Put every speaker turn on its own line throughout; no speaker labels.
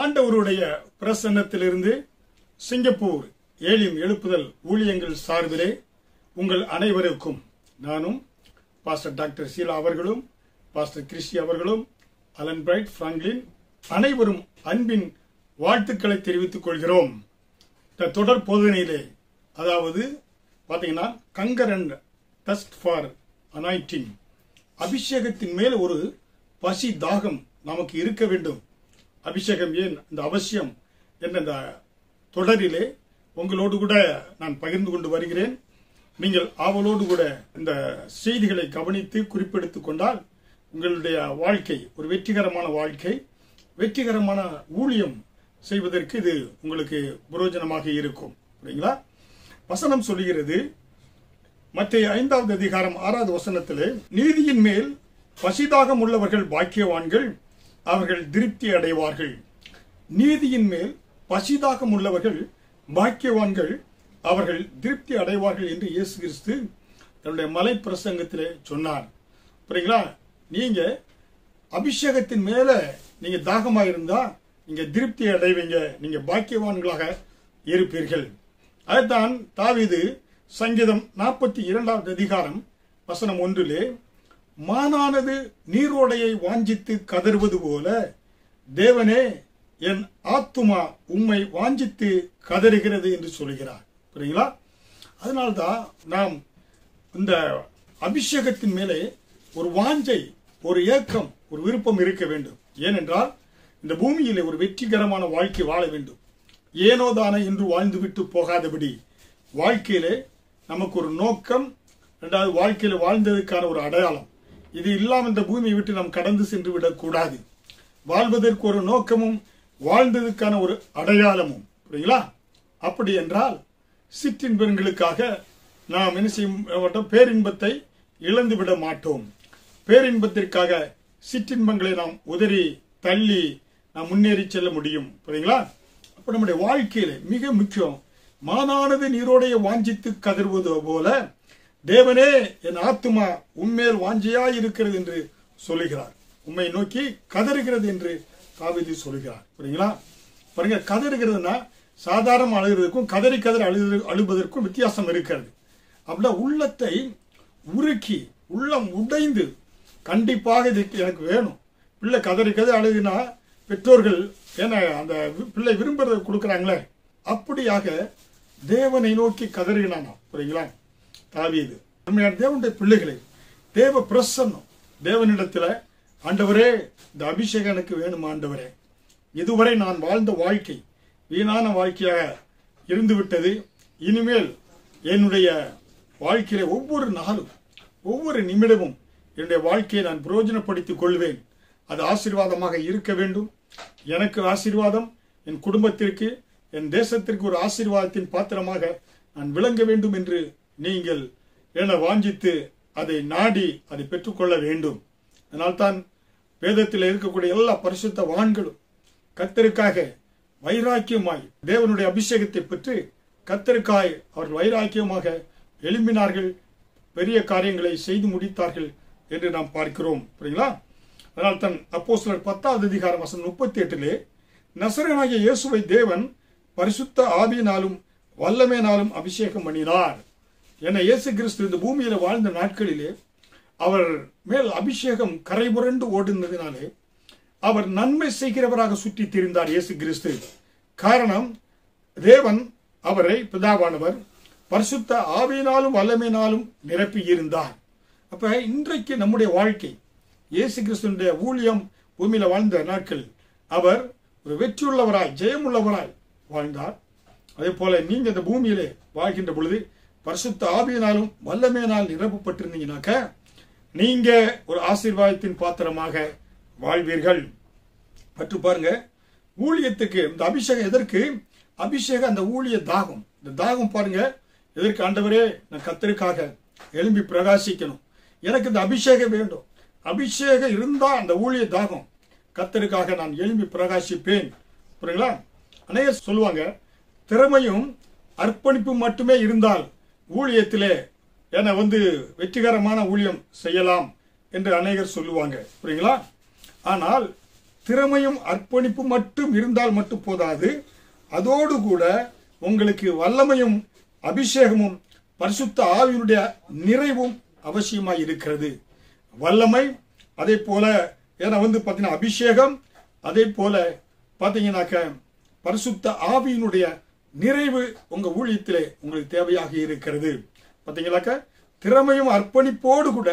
ஆண்டவருடைய பிரசன்னத்திலிருந்து சிங்கப்பூர் ஏலிம் எழுப்புதல் ஊழியங்கள் சார்பிலே உங்கள் அனைவருக்கும் நானும் பாஸ்டர் டாக்டர் சீலா அவர்களும் பாஸ்டர் கிறிஸ்டி அவர்களும் அலன் பிரைட் பிராங்க்லின் அனைவரும் அன்பின் வாழ்த்துக்களை தெரிவித்துக் கொள்கிறோம் இந்த தொடர் போதனையிலே அதாவது பாத்தீங்கன்னா hunger and thirst for anointing அபிஷேகத்தின் மேல் ஒரு பசி தாகம் நமக்கு இருக்க வேண்டும் அபிஷேகம் ஏன் இந்த அவசியம் என்ற இந்த தொடரிலே உங்களோடு கூட நான் பகிர்ந்து கொண்டு வருகிறேன் நீங்கள் ஆவலோடு கூட இந்த செய்திகளை கவனித்து குறிப்பெடுத்துக் கொண்டால் உங்களுடைய வாழ்க்கை ஒரு வெற்றிகரமான வாழ்க்கை வெற்றிகரமான ஊழியம் செய்வதற்கு இது உங்களுக்கு புரோஜனமாக இருக்கும் புரியுங்களா வசனம் சொல்லுகிறது மத்திய ஐந்தாவது அதிகாரம் ஆறாவது வசனத்திலே நீதியின் மேல் பசிதாகம் உள்ளவர்கள் பாக்கியவான்கள் அவர்கள் திருப்தி அடைவார்கள் நீதியின் மேல் பசிதாகம் உள்ளவர்கள் பாக்கியவான்கள் அவர்கள் திருப்தி அடைவார்கள் என்று இயேசு கிறிஸ்து தன்னுடைய மலை பிரசங்கத்திலே சொன்னார் புரியுங்களா நீங்க அபிஷேகத்தின் மேல நீங்க தாகமா இருந்தா நீங்க திருப்தி அடைவீங்க நீங்க பாக்கியவான்களாக இருப்பீர்கள் அதுதான் தாவீது சங்கீதம் நாற்பத்தி இரண்டாவது அதிகாரம் வசனம் ஒன்றிலே மானானது நீரோடையை வாஞ்சித்து கதறுவது போல தேவனே என் ஆத்துமா உம்மை வாஞ்சித்து கதறுகிறது என்று சொல்கிறார் புரியுங்களா அதனால்தான் நாம் இந்த அபிஷேகத்தின் மேலே ஒரு வாஞ்சை ஒரு ஏக்கம் ஒரு விருப்பம் இருக்க வேண்டும் ஏனென்றால் இந்த பூமியிலே ஒரு வெற்றிகரமான வாழ்க்கை வாழ வேண்டும் ஏனோ தானே என்று வாழ்ந்துவிட்டு போகாதபடி வாழ்க்கையிலே நமக்கு ஒரு நோக்கம் ரெண்டாவது வாழ்க்கையில வாழ்ந்ததுக்கான ஒரு அடையாளம் இது இல்லாமல் இந்த பூமியை விட்டு நாம் கடந்து சென்று விடக்கூடாது வாழ்வதற்கு ஒரு நோக்கமும் வாழ்ந்ததுக்கான ஒரு அடையாளமும் புரியுங்களா அப்படி என்றால் சிற்றின்பங்களுக்காக நாம் என்ன செய்ய மாட்டோம் பேரின்பத்தை இழந்து விட மாட்டோம் பேரின்பத்திற்காக சிற்றின்பங்களை நாம் உதறி தள்ளி நாம் முன்னேறி செல்ல முடியும் புரியுங்களா அப்ப நம்முடைய வாழ்க்கையில மிக முக்கியம் மானானது நீரோடைய வாஞ்சித்து கதறுவது போல தேவனே என் ஆத்துமா உண்மையில் வாஞ்சியாய் இருக்கிறது என்று சொல்லுகிறார் உண்மை நோக்கி கதறுகிறது என்று காவிதி சொல்லுகிறார் புரியுங்களா பாருங்க கதறுகிறதுனா சாதாரண அழுகிறதுக்கும் கதறி கதறி அழுது அழுவதற்கும் வித்தியாசம் இருக்கிறது அப்படின்னா உள்ளத்தை உருக்கி உள்ளம் உடைந்து கண்டிப்பாக இது எனக்கு வேணும் பிள்ளை கதறி கதறி அழுதுனா பெற்றோர்கள் ஏன்னா அந்த வி- பிள்ளை விரும்புறதை கொடுக்குறாங்களே அப்படியாக தேவனை நோக்கி கதறினானா புரியுங்களா தாவீது உண்மையான தேவனுடைய பிள்ளைகளை தேவ பிரசன்னம் தேவனிடத்துல ஆண்டவரே இந்த அபிஷேகம் எனக்கு வேணும் ஆண்டவரே இதுவரை நான் வாழ்ந்த வாழ்க்கை வீணான வாழ்க்கையாக இருந்து விட்டது இனிமேல் என்னுடைய வாழ்க்கையில ஒவ்வொரு நாளும் ஒவ்வொரு நிமிடமும் என்னுடைய வாழ்க்கையை நான் பிரயோஜனப்படுத்திக் கொள்வேன் அது ஆசீர்வாதமாக இருக்க வேண்டும் எனக்கு ஆசீர்வாதம் என் குடும்பத்திற்கு என் தேசத்திற்கு ஒரு ஆசீர்வாதத்தின் பாத்திரமாக நான் விளங்க வேண்டும் என்று நீங்கள் என வாஞ்சித்து அதை நாடி அதை பெற்றுக்கொள்ள வேண்டும் அதனால்தான் வேதத்தில் இருக்கக்கூடிய எல்லா பரிசுத்த வான்களும் கத்தருக்காக வைராக்கியமாய் தேவனுடைய அபிஷேகத்தை பெற்று கத்தருக்காய் அவர்கள் வைராக்கியமாக எழும்பினார்கள் பெரிய காரியங்களை செய்து முடித்தார்கள் என்று நாம் பார்க்கிறோம் புரியுங்களா அதனால் தன் அப்போ சிலர் பத்தாவது அதிகாரம் வசனம் முப்பத்தி எட்டிலே நசரனாகிய இயேசுவை தேவன் பரிசுத்த ஆவியினாலும் வல்லமையினாலும் அபிஷேகம் பண்ணினார் என இயேசு கிறிஸ்து இந்த பூமியில வாழ்ந்த நாட்களிலே அவர் மேல் அபிஷேகம் கரைபுரண்டு ஓடுனதினாலே அவர் நன்மை செய்கிறவராக சுற்றி திரிந்தார் இயேசு கிறிஸ்து காரணம் தேவன் அவரை பிதாவானவர் பரிசுத்த ஆவியினாலும் வல்லமையினாலும் நிரப்பி இருந்தார் அப்ப இன்றைக்கு நம்முடைய வாழ்க்கை இயேசு கிறிஸ்துடைய ஊழியம் பூமியில வாழ்ந்த நாட்கள் அவர் ஒரு வெற்றியுள்ளவராய் ஜெயமுள்ளவராய் வாழ்ந்தார் அதே போல நீங்க இந்த பூமியிலே வாழ்கின்ற பொழுது பரிசுத்த ஆவியினாலும் வல்லமையினால் நிரப்பப்பட்டிருந்தீங்கன்னாக்க நீங்க ஒரு ஆசீர்வாதத்தின் பாத்திரமாக வாழ்வீர்கள் பற்று பாருங்க ஊழியத்துக்கு இந்த அபிஷேகம் எதற்கு அபிஷேகம் அந்த ஊழிய தாகம் இந்த தாகம் பாருங்க எதற்கு ஆண்டவரே நான் கத்தருக்காக எழும்பி பிரகாசிக்கணும் எனக்கு இந்த அபிஷேகம் வேண்டும் அபிஷேகம் இருந்தா அந்த ஊழிய தாகம் கத்தருக்காக நான் எழும்பி பிரகாசிப்பேன் புரியுங்களா அநேக சொல்லுவாங்க திறமையும் அர்ப்பணிப்பு மட்டுமே இருந்தால் ஊழியத்திலே என வந்து வெற்றிகரமான ஊழியம் செய்யலாம் என்று அநேகர் சொல்லுவாங்க புரியுங்களா ஆனால் திறமையும் அர்ப்பணிப்பு மட்டும் இருந்தால் மட்டும் போதாது அதோடு கூட உங்களுக்கு வல்லமையும் அபிஷேகமும் பரிசுத்த ஆவியினுடைய நிறைவும் அவசியமாய் இருக்கிறது வல்லமை அதே போல ஏன்னா வந்து பார்த்தீங்கன்னா அபிஷேகம் அதே போல பார்த்தீங்கன்னாக்க பரிசுத்த ஆவியினுடைய நிறைவு உங்க ஊழியத்திலே உங்களுக்கு தேவையாக இருக்கிறது பார்த்தீங்களாக்க திறமையும் அர்ப்பணிப்போடு கூட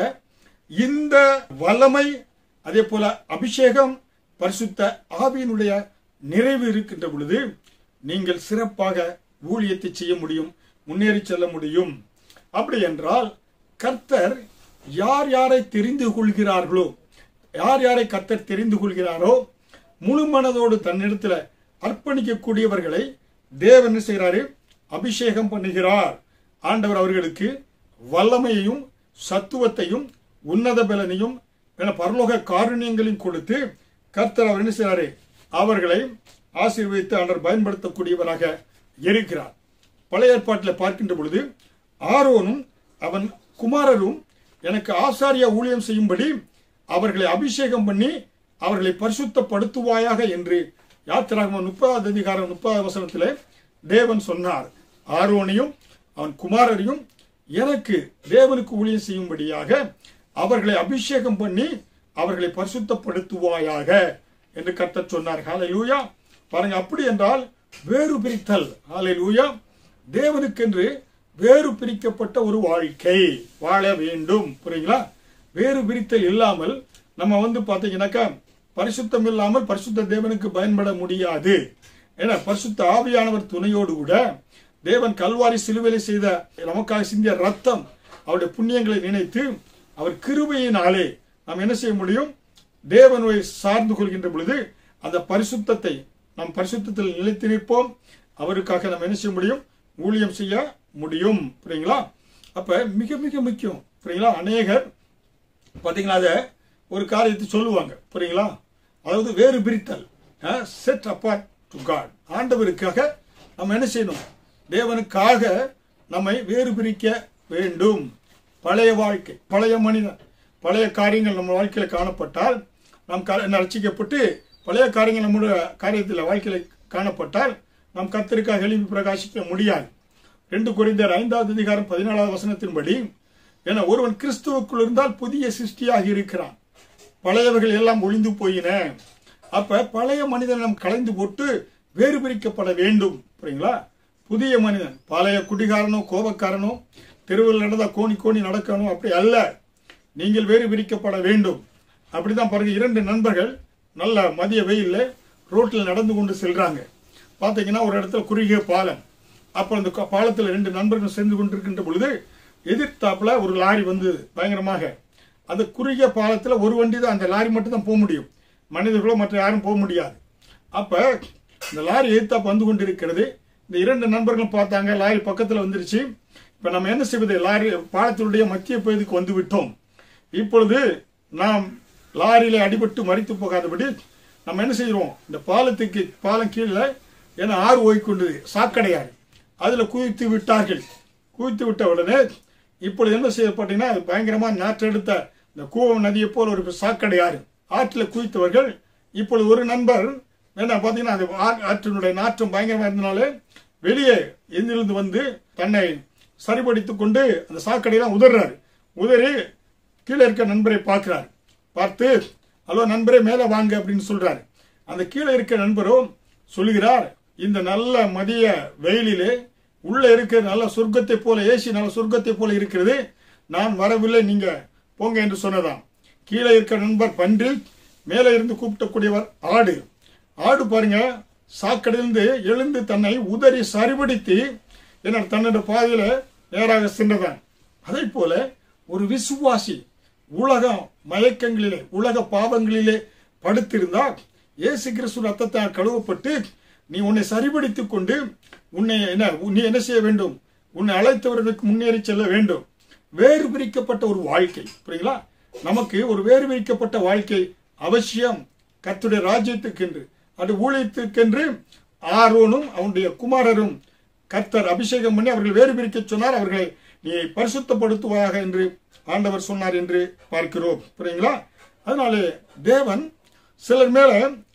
இந்த வல்லமை அதே போல அபிஷேகம் பரிசுத்த ஆவியினுடைய நிறைவு இருக்கின்ற பொழுது நீங்கள் சிறப்பாக ஊழியத்தை செய்ய முடியும் முன்னேறி செல்ல முடியும் அப்படி என்றால் கர்த்தர் யார் யாரை தெரிந்து கொள்கிறார்களோ யார் யாரை கர்த்தர் தெரிந்து கொள்கிறாரோ முழு மனதோடு தன்னிடத்துல அர்ப்பணிக்கக்கூடியவர்களை தேவன் என்ன செய்கிறாரு அபிஷேகம் பண்ணுகிறார் ஆண்டவர் அவர்களுக்கு வல்லமையையும் சத்துவத்தையும் உன்னத பலனையும் என பரலோக காருண்யங்களையும் கொடுத்து கர்த்தர் அவர் என்ன செய்கிறாரு அவர்களை ஆசீர்வதித்து ஆண்டவர் பயன்படுத்தக்கூடியவராக இருக்கிறார் பழைய ஏற்பாட்டில் பார்க்கின்ற பொழுது ஆரோனும் அவன் குமாரரும் எனக்கு ஆசாரிய ஊழியம் செய்யும்படி அவர்களை அபிஷேகம் பண்ணி அவர்களை பரிசுத்தப்படுத்துவாயாக என்று யாத்திராகம முப்பதாவது அதிகாரம் முப்பதாவது வசனத்திலே தேவன் சொன்னார் ஆரோனையும் அவன் குமாரரையும் எனக்கு தேவனுக்கு ஊழியம் செய்யும்படியாக அவர்களை அபிஷேகம் பண்ணி அவர்களை பரிசுத்தப்படுத்துவாயாக என்று கர்த்தர் சொன்னார் ஹalleluya பாருங்க அப்படி என்றால் வேறு பிரித்தல் ஹalleluya தேவனுக்கென்று வேறு பிரிக்கப்பட்ட ஒரு வாழ்க்கை வாழ வேண்டும் புரியுங்களா வேறு பிரித்தல் இல்லாமல் நம்ம வந்து பாத்தீங்கன்னாக்கா பரிசுத்தம் இல்லாமல் பரிசுத்த தேவனுக்கு பயன்பட முடியாது ஏன்னா பரிசுத்த ஆவியானவர் துணையோடு கூட தேவன் கல்வாரி சிலுவையில செய்த நமக்காக சிந்திய ரத்தம் அவருடைய புண்ணியங்களை நினைத்து அவர் கிருபையினாலே நாம் என்ன செய்ய முடியும் தேவனை சார்ந்து கொள்கின்ற பொழுது அந்த பரிசுத்தத்தை நாம் பரிசுத்தத்தில் நிலைத்து நிற்போம் அவருக்காக நம்ம என்ன செய்ய முடியும் ஊழியம் செய்ய முடியும் புரியுங்களா அப்ப மிக மிக முக்கியம் புரியுங்களா அநேகர் பாத்தீங்களா அதை ஒரு காரியத்தை சொல்லுவாங்க புரியுங்களா அதாவது வேறு பிரித்தல் செட் அப்பார்ட் டு காட் ஆண்டவருக்காக நம்ம என்ன செய்யணும் தேவனுக்காக நம்மை வேறு பிரிக்க வேண்டும் பழைய வாழ்க்கை பழைய மனிதன் பழைய காரியங்கள் நம்ம வாழ்க்கையில காணப்பட்டால் நாம் க- ரட்சிக்கப்பட்டு பழைய காரியங்கள் நம்முடைய காரியத்தில் வாழ்க்கையில காணப்பட்டால் நாம் கர்த்தருக்காக எழுப்பி பிரகாசிக்க முடியாது ரெண்டு குறைந்தர் ஐந்தாவது அதிகாரம் பதினாலாவது வசனத்தின்படி என ஒருவன் கிறிஸ்துவுக்குள் இருந்தால் புதிய சிருஷ்டியாகி இருக்கிறான் பழையவைகள் எல்லாம் ஒளிந்து போயின அப்ப பழைய மனிதன் நாம் கலைந்து போட்டு வேறு பிரிக்கப்பட வேண்டும் புரியுங்களா புதிய மனிதன் பழைய குடிகாரனோ கோபக்காரனோ தெருவில் நடந்தா கோணி கோணி நடக்கணும் அப்படி அல்ல நீங்கள் வேறு பிரிக்கப்பட வேண்டும் அப்படிதான் பாருங்க இரண்டு நண்பர்கள் நல்ல மதிய வெயில்ல ரோட்டில் நடந்து கொண்டு செல்றாங்க பாத்தீங்கன்னா ஒரு இடத்துல குறுகிய பாலம் அப்போ அந்த க- பாலத்துல ரெண்டு நண்பர்கள் சேர்ந்து கொண்டிருக்கின்ற பொழுது எதிர்த்தாப்புல ஒரு லாரி வந்து பயங்கரமாக அந்த குறுகிய பாலத்துல ஒரு வண்டி தான் அந்த லாரி மட்டும் தான் போக முடியும் மனிதர்களோ மற்ற யாரும் போக முடியாது அப்ப இந்த லாரி எதிர்த்தாப்பு வந்து கொண்டிருக்கிறது இந்த இரண்டு நண்பர்களும் பார்த்தாங்க லாரி பக்கத்துல வந்துருச்சு இப்ப நம்ம என்ன செய்வது லாரி பாலத்தினுடைய மத்திய பகுதிக்கு வந்து விட்டோம் இப்பொழுது நாம் லாரியில அடிபட்டு மறித்து போகாதபடி நம்ம என்ன செய்கிறோம் இந்த பாலத்துக்கு பாலம் கீழே ஏன்னா ஆறு ஓய்க்கொண்டது சாக்கடையாறு அதுல குதித்து விட்டார்கள் குதித்து விட்ட உடனே இப்பொழுது என்ன செய்யப்பட்டீங்கன்னா அது பயங்கரமா நாற்றெடுத்த இந்த கூவம் நதியை போல ஒரு சாக்கடையாறு ஆற்றில் குதித்தவர்கள் இப்பொழுது ஒரு நண்பர் என்ன பாத்தீங்கன்னா அந்த ஆ- ஆற்றினுடைய நாற்றம் பயங்கரமா இருந்தனாலே வெளியே எந்திருந்து வந்து தன்னை சரிபடித்துக் கொண்டு அந்த சாக்கடையெல்லாம் உதறாரு உதறி கீழே இருக்க நண்பரை பார்க்கிறார் பார்த்து ஹலோ நண்பரே மேலே வாங்க அப்படின்னு சொல்றாரு அந்த கீழே இருக்க நண்பரும் சொல்லுகிறார் இந்த நல்ல மதிய வெயிலிலே உள்ள இருக்கிற நல்ல சொர்க்கத்தை போல ஏசி நல்ல சொர்க்கத்தை போல இருக்கிறது நான் வரவில்லை நீங்க போங்க என்று சொன்னதாம் கீழே இருக்க நண்பர் பன்றி மேலே இருந்து கூப்பிட்டக்கூடியவர் ஆடு ஆடு பாருங்க சாக்கடையிலிருந்து எழுந்து தன்னை உதறி சரிபடுத்தி என்ன தன்னோட பாதையில நேராக சென்றதான் அதே போல ஒரு விசுவாசி உலகம் மயக்கங்களிலே உலக பாவங்களிலே படுத்திருந்தால் இயேசு கிறிஸ்து ரத்தத்தால் கழுவப்பட்டு நீ உன்னை சரிபடுத்திக் கொண்டு உன்னை என்ன நீ என்ன செய்ய வேண்டும் உன்னை அழைத்தவர்களுக்கு முன்னேறி செல்ல வேண்டும் வேறு பிரிக்கப்பட்ட ஒரு வாழ்க்கை புரியுங்களா நமக்கு ஒரு வேறு பிரிக்கப்பட்ட வாழ்க்கை அவசியம் கர்த்தருடைய ராஜ்யத்துக்கென்று அது ஊழியத்துக்கென்று ஆரோனும் அவனுடைய குமாரரும் கர்த்தர் அபிஷேகம் பண்ணி அவர்கள் வேறு பிரிக்க சொன்னார் அவர்களை நீ பரிசுத்தப்படுத்துவாயாக என்று ஆண்டவர் சொன்னார் என்று பார்க்கிறோம் புரியுங்களா அதனாலே தேவன் சிலர் மேல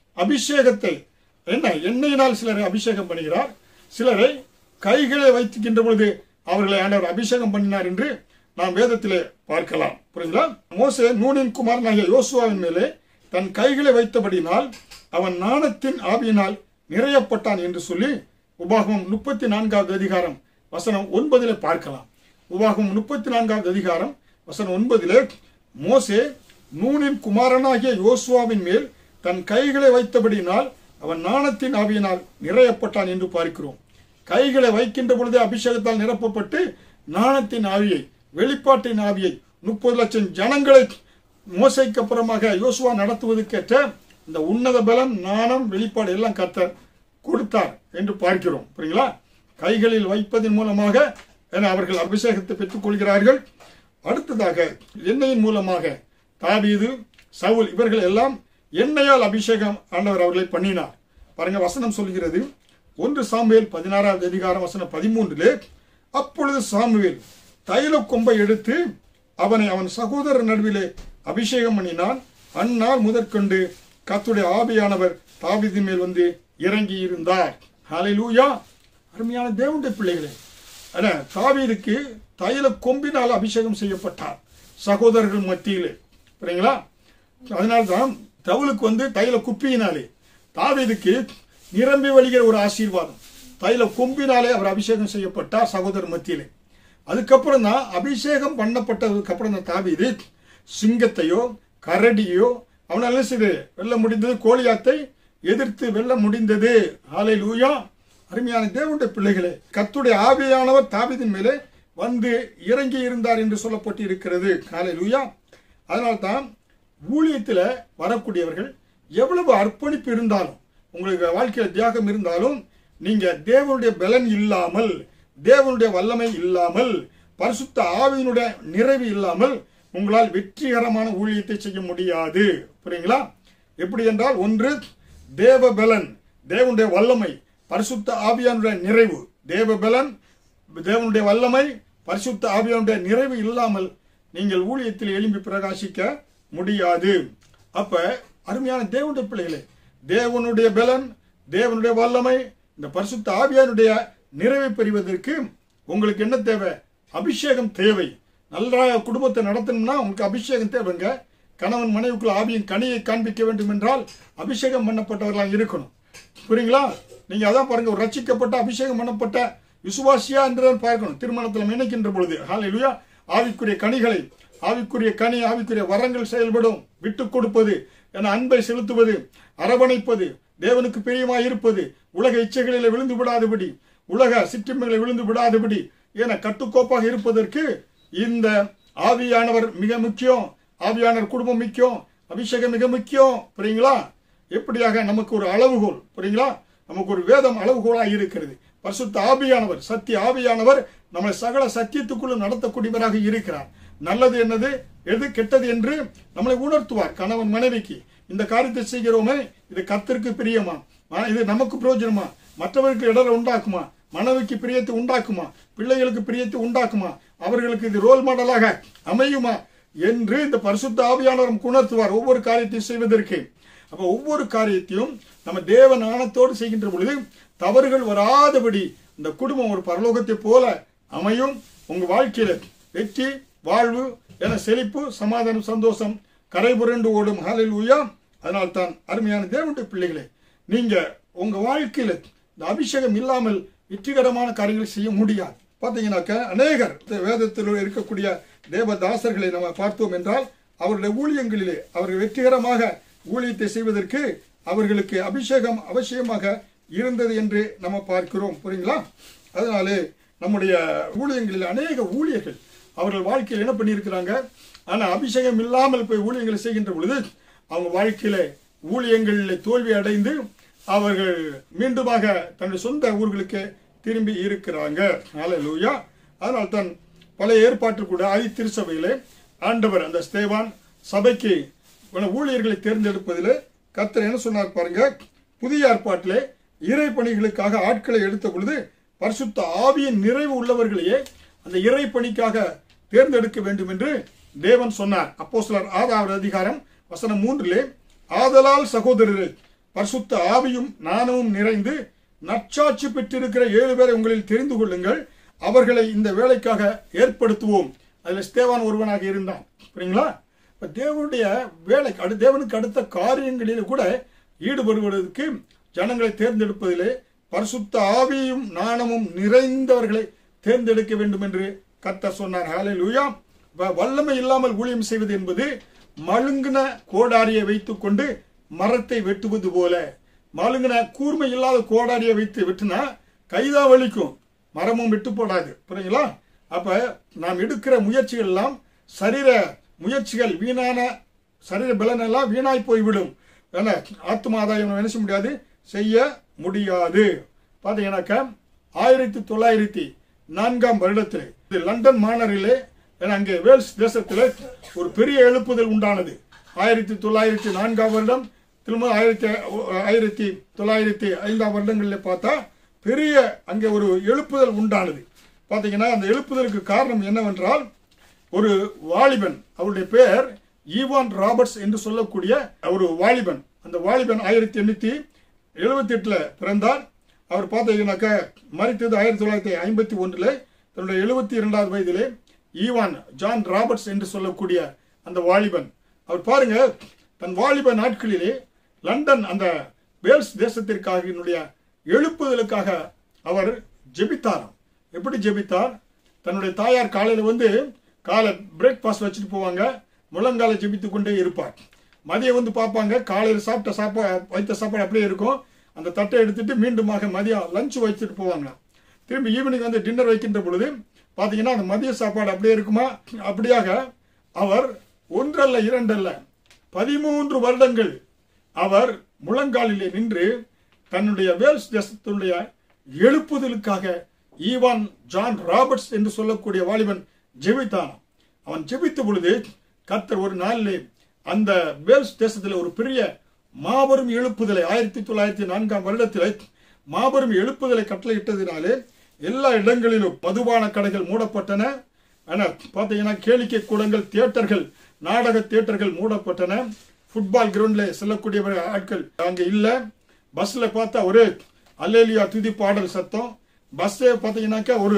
அபிஷேகத்தை என்ன எண்ணெயினால் சிலரை அபிஷேகம் பண்ணுகிறார் சிலரை கைகளை வைத்துக்கின்ற பொழுது அவர்களை ஆண்டவர் அபிஷேகம் பண்ணினார் என்று நாம் வேதத்திலே பார்க்கலாம் புரியுங்களா மோசே நூனின் குமாரனாகிய யோசுவாவின் மேலே தன் கைகளை வைத்தபடினால் அவன் நாணத்தின் ஆவியினால் நிறையப்பட்டான் என்று சொல்லி உபாகமம் முப்பத்தி நான்காவது அதிகாரம் வசனம் ஒன்பதிலே பார்க்கலாம் உபாகமம் முப்பத்தி நான்காவது அதிகாரம் வசனம் ஒன்பதிலே மோசே நூனின் குமாரனாகிய யோசுவாவின் மேல் தன் கைகளை வைத்தபடியினால் அவன் நாணத்தின் ஆவியினால் நிறையப்பட்டான் என்று பார்க்கிறோம் கைகளை வைக்கின்ற பொழுதே அபிஷேகத்தால் நிரப்பப்பட்டு நாணத்தின் ஆவியை வெளிப்பாட்டின் ஆவியை முப்பது லட்சம் ஜனங்களை மோசைக்கு அப்புறமாக யோசுவா நடத்துவதற்கேற்ற இந்த உன்னத பலம் நாணம் வெளிப்பாடு எல்லாம் கர்த்தர் கொடுத்தார் என்று பார்க்கிறோம் புரியுங்களா கைகளில் வைப்பதன் மூலமாக என அவர்கள் அபிஷேகத்தை பெற்றுக் கொள்கிறார்கள் அடுத்ததாக எண்ணெயின் மூலமாக தாவீது சவுல் இவர்கள் எல்லாம் எண்ணெயால் அபிஷேகம் ஆண்டவர் அவர்களை பண்ணினார் பாருங்க வசனம் சொல்கிறது ஒன்று சாமுவேல் பதினாறாவது அதிகாரம் வசனம் பதிமூன்றிலே அப்பொழுது சாமுவேல் தைல கொம்பை எடுத்து அவனை அவன் சகோதரர் நடுவிலே அபிஷேகம் பண்ணினான் அந்நாள் முதற்கொண்டு கத்துடைய ஆவியானவர் தாவீதின் மேல் வந்து இறங்கி இருந்தார் ஹalleluya அருமையான தேவனுடைய பிள்ளைகளே அட தாவீதுக்கு தைல கொம்பினால் அபிஷேகம் செய்யப்பட்டார் சகோதரர்கள் மத்தியிலே புரியுங்களா அதனால்தான் தவுலுக்கு வந்து தைல குப்பியினாலே தாவீதுக்கு நிரம்பி வழிகிற ஒரு ஆசீர்வாதம் தைல கொம்பினாலே அவர் அபிஷேகம் செய்யப்பட்டார் சகோதரர் மத்தியிலே அதுக்கப்புறம் தான் அபிஷேகம் பண்ணப்பட்டதுக்கு அப்புறம் தான் தாவீது சிங்கத்தையோ கரடியோ அவனால என்ன செய்து வெல்ல முடிந்தது கோலியாத்தை எதிர்த்து வெல்ல முடிந்தது ஆலை லூயா அருமையான தேவனுடைய பிள்ளைகளே கத்துடைய ஆவியானவர் தாவீதின் மேலே வந்து இறங்கி இருந்தார் என்று சொல்லப்பட்டு இருக்கிறது காலை லூயா அதனால்தான் ஊழியத்தில் வரக்கூடியவர்கள் எவ்வளவு அர்ப்பணிப்பு இருந்தாலும் உங்களுக்கு வாழ்க்கையில் தியாகம் இருந்தாலும் நீங்க தேவனுடைய பலன் இல்லாமல் தேவனுடைய வல்லமை இல்லாமல் பரிசுத்த ஆவியினுடைய நிறைவு இல்லாமல் உங்களால் வெற்றிகரமான ஊழியத்தை செய்ய முடியாது புரியுங்களா எப்படி என்றால் ஒன்று தேவ பலன் தேவனுடைய வல்லமை பரிசுத்த ஆவியானுடைய நிறைவு தேவ பலன் தேவனுடைய வல்லமை பரிசுத்த ஆவியானுடைய நிறைவு இல்லாமல் நீங்கள் ஊழியத்தில் எழும்பி பிரகாசிக்க முடியாது அப்ப அருமையான தேவனுடைய பிள்ளைகளே தேவனுடைய பலன் தேவனுடைய வல்லமை இந்த பரிசுத்த ஆவியானுடைய நிறைவை பெறுவதற்கு உங்களுக்கு என்ன தேவை அபிஷேகம் தேவை நல்ல குடும்பத்தை நடத்தணும்னா உங்களுக்கு அபிஷேகம் தேவைங்க கணவன் மனைவிக்குள்ள ஆவியின் கனியை காண்பிக்க வேண்டும் என்றால் அபிஷேகம் பண்ணப்பட்டவர்களாக இருக்கணும் புரியுங்களா நீங்க அதான் பாருங்க ஒரு ரட்சிக்கப்பட்ட அபிஷேகம் பண்ணப்பட்ட விசுவாசியா என்றுதான் பார்க்கணும் திருமணத்தில் நினைக்கின்ற பொழுது ஹalleluya ஆவிக்குரிய கனிகளை ஆவிக்குரிய கனி ஆவிக்குரிய வரங்கள் செயல்படும் விட்டு கொடுப்பது என அன்பை செலுத்துவது அரவணைப்பது தேவனுக்கு பிரியமாய் இருப்பது உலக இச்சைகளில் விழுந்து விடாதபடி உலக சிற்றிம்பங்களை விழுந்து விடாதபடி என கட்டுக்கோப்பாக இருப்பதற்கு இந்த ஆவியானவர் மிக முக்கியம் ஆவியானவர் குடும்பம் முக்கியம் அபிஷேகம் மிக முக்கியம் புரியுங்களா எப்படியாக நமக்கு ஒரு அளவுகோல் புரியுங்களா நமக்கு ஒரு வேதம் அளவுகோலா இருக்கிறது பரிசுத்த ஆவியானவர் சத்திய ஆவியானவர் நம்மளை சகல சத்தியத்துக்குள்ள நடத்தக்கூடியவராக இருக்கிறார் நல்லது என்னது எது கெட்டது என்று நம்மளை உணர்த்துவார் கணவன் மனைவிக்கு இந்த காரியத்தை செய்கிறோமே இது கத்திற்கு பிரியமா ஆ, இது நமக்கு பிரயோஜனமா மற்றவருக்கு இடரை உண்டாக்குமா மனைவிக்கு பிரியத்தை உண்டாக்குமா பிள்ளைகளுக்கு பிரியத்தை உண்டாக்குமா அவர்களுக்கு இது ரோல் மாடலாக அமையுமா என்று இந்த பரிசுத்த ஆவியானவர் நமக்கு உணர்த்துவார் ஒவ்வொரு காரியத்தையும் செய்வதற்கு அப்ப ஒவ்வொரு காரியத்தையும் நம்ம தேவ நாணத்தோடு செய்கின்ற பொழுது தவறுகள் வராதபடி இந்த குடும்பம் ஒரு பரலோகத்தை போல அமையும் உங்க வாழ்க்கையில வெற்றி வாழ்வு என செழிப்பு சமாதானம் சந்தோஷம் கரை புரண்டு ஓடும் ஹாலில் உயா அதனால் தான் அருமையான தேவனுடைய பிள்ளைகளே நீங்க உங்க வாழ்க்கையில இந்த அபிஷேகம் இல்லாமல் வெற்றிகரமான காரியங்களை செய்ய முடியாது பாத்தீங்கன்னாக்க அநேகர் இந்த வேதத்தில் இருக்கக்கூடிய தேவதாசர்களை நம்ம பார்த்தோம் என்றால் அவருடைய ஊழியங்களிலே அவர்கள் வெற்றிகரமாக ஊழியத்தை செய்வதற்கு அவர்களுக்கு அபிஷேகம் அவசியமாக இருந்தது என்று நம்ம பார்க்கிறோம் புரியுங்களா அதனாலே நம்முடைய ஊழியங்களில் அநேக ஊழியர்கள் அவர்கள் வாழ்க்கையில் என்ன பண்ணியிருக்கிறாங்க ஆனா அபிஷேகம் இல்லாமல் போய் ஊழியங்களை செய்கின்ற பொழுது அவங்க வாழ்க்கையில ஊழியங்களில் தோல்வி அடைந்து அவர்கள் மீண்டுமாக தன்னுடைய சொந்த ஊர்களுக்கு திரும்பி இருக்கிறாங்க ஹalleluya அதனால் தான் பழைய ஏற்பாட்டு கூட ஆதி திருச்சபையிலே ஆண்டவர் அந்த ஸ்தேவான் சபைக்கு ஊழியர்களை தேர்ந்தெடுப்பதில் கர்த்தர் என்ன சொன்னார் பாருங்க புதிய ஏற்பாட்டிலே இறை பணிகளுக்காக ஆட்களை எடுத்த பொழுது பரிசுத்த ஆவியின் நிறைவு உள்ளவர்களையே அந்த இறை பணிக்காக தேர்ந்தெடுக்க வேண்டும் என்று தேவன் சொன்னார் அப்போ சிலர் ஆறாவது அதிகாரம் வசனம் மூன்றிலே ஆதலால் சகோதரரே பரிசுத்த ஆவியும் நாணமும் நிறைந்து நற்சாட்சி பெற்றிருக்கிற ஏழு பேரை உங்களில் தெரிந்து கொள்ளுங்கள் அவர்களை இந்த வேலைக்காக ஏற்படுத்துவோம் அதில் ஸ்தேவான் ஒருவனாக இருந்தான் புரியுங்களா இப்ப தேவனுடைய வேலை அடு தேவனுக்கு அடுத்த காரியங்களில் கூட ஈடுபடுவதற்கு ஜனங்களை தேர்ந்தெடுப்பதிலே பரிசுத்த ஆவியும் நாணமும் நிறைந்தவர்களை தேர்ந்தெடுக்க வேண்டும் என்று கர்த்தர் சொன்னார் ஹalleluya வ- வல்லமை இல்லாமல் ஊழியம் செய்வது என்பது மழுங்கின கோடாரியை வைத்துக்கொண்டு மரத்தை வெட்டுவது போல மழுங்கின கூர்மை இல்லாத கோடாரியை வைத்து வெட்டினா கைதா வலிக்கும் மரமும் விட்டு போடாது புரியுங்களா அப்ப நாம் எடுக்கிற முயற்சிகள் எல்லாம் சரீர முயற்சிகள் வீணான சரீர பலன் எல்லாம் வீணாய் போய்விடும் ஏன்னா ஆத்ம ஆதாயம் என்ன செய்ய முடியாது செய்ய முடியாது பார்த்தீங்கன்னாக்கா ஆயிரத்தி தொள்ளாயிரத்தி நான்காம் வருடத்தில் இது லண்டன் மாநகரிலே ஏன்னா அங்கே வேல்ஸ் தேசத்தில் ஒரு பெரிய எழுப்புதல் உண்டானது ஆயிரத்தி தொள்ளாயிரத்தி நான்காம் வருடம் திரும்ப ஆயிரத்தி ஆயிரத்தி தொள்ளாயிரத்தி ஐந்தாம் வருடங்களில் பார்த்தா பெரிய அங்கே ஒரு எழுப்புதல் உண்டானது பார்த்தீங்கன்னா அந்த எழுப்புதலுக்கு காரணம் என்னவென்றால் ஒரு வாலிபன் அவருடைய பெயர் ஈவான் ராபர்ட்ஸ் என்று சொல்லக்கூடிய ஒரு வாலிபன் அந்த வாலிபன் ஆயிரத்தி எண்ணூத்தி எழுபத்தி எட்டுல பிறந்தார் அவர் பார்த்தீங்கன்னாக்கா மறித்தது ஆயிரத்தி தொள்ளாயிரத்தி ஐம்பத்தி ஒன்றுல தன்னுடைய எழுபத்தி இரண்டாவது வயதிலே ஈவான் ஜான் ராபர்ட்ஸ் என்று சொல்லக்கூடிய அந்த வாலிபன் அவர் பாருங்க தன் வாலிப நாட்களிலே லண்டன் அந்த வேல்ஸ் தேசத்திற்காக என்னுடைய எழுப்புதலுக்காக அவர் ஜெபித்தாராம் எப்படி ஜெபித்தார் தன்னுடைய தாயார் காலையில வந்து காலை பிரேக்ஃபாஸ்ட் வச்சுட்டு போவாங்க முழங்கால ஜெபித்து கொண்டே இருப்பார் மதியம் வந்து பார்ப்பாங்க காலையில் சாப்பிட்ட சாப்பா வைத்த சாப்பாடு அப்படியே இருக்கும் அந்த தட்டை எடுத்துட்டு மீண்டுமாக மதியம் லஞ்ச் வச்சுட்டு போவாங்க திரும்பி ஈவினிங் வந்து டின்னர் வைக்கின்ற பொழுது பார்த்தீங்கன்னா அந்த மதிய சாப்பாடு அப்படியே இருக்குமா அப்படியாக அவர் ஒன்றல்ல இரண்டல்ல பதிமூன்று வருடங்கள் அவர் முழங்காலிலே நின்று தன்னுடைய வேல்ஸ் தேசத்தினுடைய எழுப்புதலுக்காக ஈவான் ஜான் ராபர்ட்ஸ் என்று சொல்லக்கூடிய வாலிபன் ஜெபித்தான் அவன் ஜெபித்த பொழுது கர்த்தர் ஒரு நாளிலே அந்த வேல்ஸ் தேசத்தில் ஒரு பெரிய மாபெரும் எழுப்புதலை ஆயிரத்தி தொள்ளாயிரத்தி நான்காம் வருடத்தில் மாபெரும் எழுப்புதலை கட்டளையிட்டதினாலே எல்லா இடங்களிலும் மதுபான கடைகள் மூடப்பட்டன ஆனா பார்த்தீங்கன்னா கேளிக்கை கூடங்கள் தியேட்டர்கள் நாடக தியேட்டர்கள் மூடப்பட்டன ஃபுட்பால் கிரவுண்ட்ல செல்லக்கூடிய ஆட்கள் அங்க இல்ல பஸ்ல பார்த்தா ஒரு அல்லேலியா துதி பாடல் சத்தம் பஸ்ஸே பார்த்தீங்கன்னாக்கா ஒரு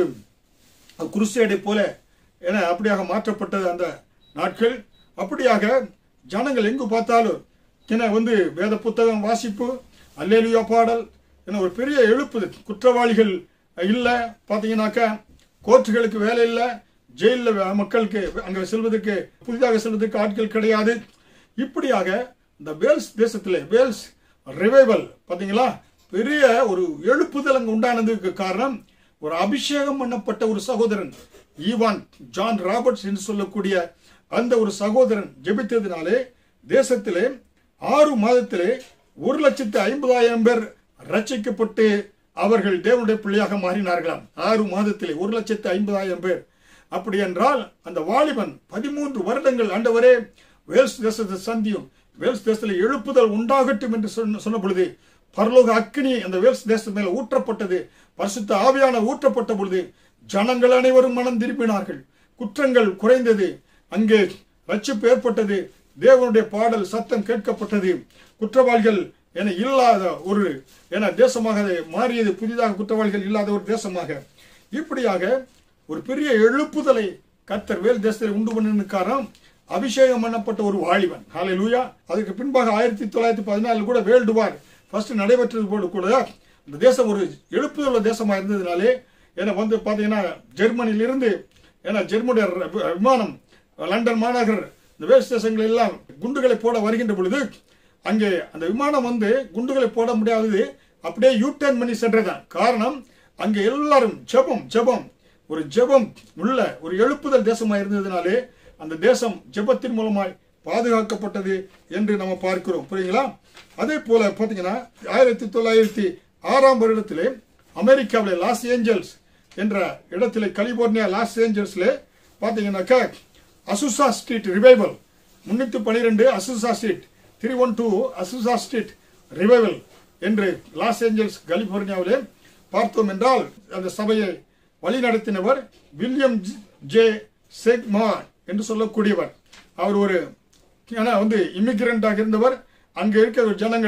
குருசேடை போல என அப்படியாக மாற்றப்பட்டது அந்த நாட்கள் அப்படியாக ஜனங்கள் எங்கு பார்த்தாலும் என வந்து வேத புத்தகம் வாசிப்பு அல்லேலியா பாடல் என ஒரு பெரிய எழுப்புது குற்றவாளிகள் இல்லை பார்த்தீங்கன்னாக்கா கோர்ட்டுகளுக்கு வேலை இல்லை ஜெயிலில் மக்களுக்கு அங்கே செல்வதற்கு புதிதாக செல்வதற்கு ஆட்கள் கிடையாது இப்படியாக இந்த வேல்ஸ் தேசத்தில் வேல்ஸ் ரிவைவல் பார்த்தீங்களா பெரிய ஒரு எழுப்புதல் அங்கே உண்டானதுக்கு காரணம் ஒரு அபிஷேகம் பண்ணப்பட்ட ஒரு சகோதரன் ஈவான் ஜான் ராபர்ட்ஸ் என்று சொல்லக்கூடிய அந்த ஒரு சகோதரன் ஜெபித்ததினாலே தேசத்திலே ஆறு மாதத்திலே ஒரு லட்சத்து ஐம்பதாயிரம் பேர் ரட்சிக்கப்பட்டு அவர்கள் தேவனுடைய பிள்ளையாக மாறினார்களாம் ஆறு மாதத்திலே ஒரு லட்சத்து ஐம்பதாயிரம் பேர் அப்படி என்றால் அந்த வாலிபன் பதிமூன்று வருடங்கள் ஆண்டவரே வேல்ஸ் தேசத்தை சந்தியும் வேல்ஸ் தேசத்தில் எழுப்புதல் உண்டாகட்டும் என்று சொன்ன சொன்ன பொழுது பரலோக அக்கினி அந்த வேல்ஸ் தேசம் மேல ஊற்றப்பட்டது பரிசுத்த ஆவியான ஊற்றப்பட்ட பொழுது ஜனங்கள் அனைவரும் மனம் திரும்பினார்கள் குற்றங்கள் குறைந்தது அங்கே ரட்சிப்பு ஏற்பட்டது தேவனுடைய பாடல் சத்தம் கேட்கப்பட்டது குற்றவாளிகள் என இல்லாத ஒரு என தேசமாக அது மாறியது புதிதாக குற்றவாளிகள் இல்லாத ஒரு தேசமாக இப்படியாக ஒரு பெரிய எழுப்புதலை கத்தர் வேல் தேசத்தில் உண்டு பண்ணின காரணம் அபிஷேகம் பண்ணப்பட்ட ஒரு வாலிபன் ஹாலை லூயா அதுக்கு பின்பாக ஆயிரத்தி தொள்ளாயிரத்தி பதினாலு கூட வேர்ல்டு வார் ஃபர்ஸ்ட் நடைபெற்றது போது கூட இந்த தேசம் ஒரு எழுப்புதல் உள்ள தேசமா இருந்ததுனாலே ஏன்னா வந்து பாத்தீங்கன்னா ஜெர்மனியிலிருந்து ஏன்னா ஜெர்மனிய விமானம் லண்டன் மாநகர் இந்த வேல் ஸ்டேஷன்கள் எல்லாம் குண்டுகளை போட வருகின்ற பொழுது அங்கே அந்த விமானம் வந்து குண்டுகளை போட முடியாதது அப்படியே யூ டர்ன் பண்ணி சென்றதான் காரணம் அங்கே எல்லாரும் ஜெபம் ஜெபம் ஒரு ஜெபம் உள்ள ஒரு எழுப்புதல் தேசமா இருந்ததுனாலே அந்த தேசம் ஜெபத்தின் மூலமாய் பாதுகாக்கப்பட்டது என்று நம்ம பார்க்கிறோம் புரியுங்களா அதே போல பாத்தீங்கன்னா ஆயிரத்தி தொள்ளாயிரத்தி ஆறாம் வருடத்திலே அமெரிக்காவில் லாஸ் ஏஞ்சல்ஸ் என்ற இடத்திலே கலிபோர்னியா லாஸ் ஏஞ்சல்ஸ்ல பாத்தீங்கன்னாக்கா அசுசா ஸ்ட்ரீட் ரிவைவல் முன்னூத்தி பனிரெண்டு Azusa street three one two Azusa street revival என்று லாஸ் ஏஞ்சல்ஸ் கலிபோர்னியாவிலே பார்த்தோம் என்றால் அந்த சபையை வழிநடத்தினவர் வில்லியம் ஜே செக்மார் என்று சொல்லக்கூடியவர் அவர் ஒரு ஏன்னா வந்து இமிகிரண்டாக இருந்தவர் அங்க இருக்கிற ஜனங்கள்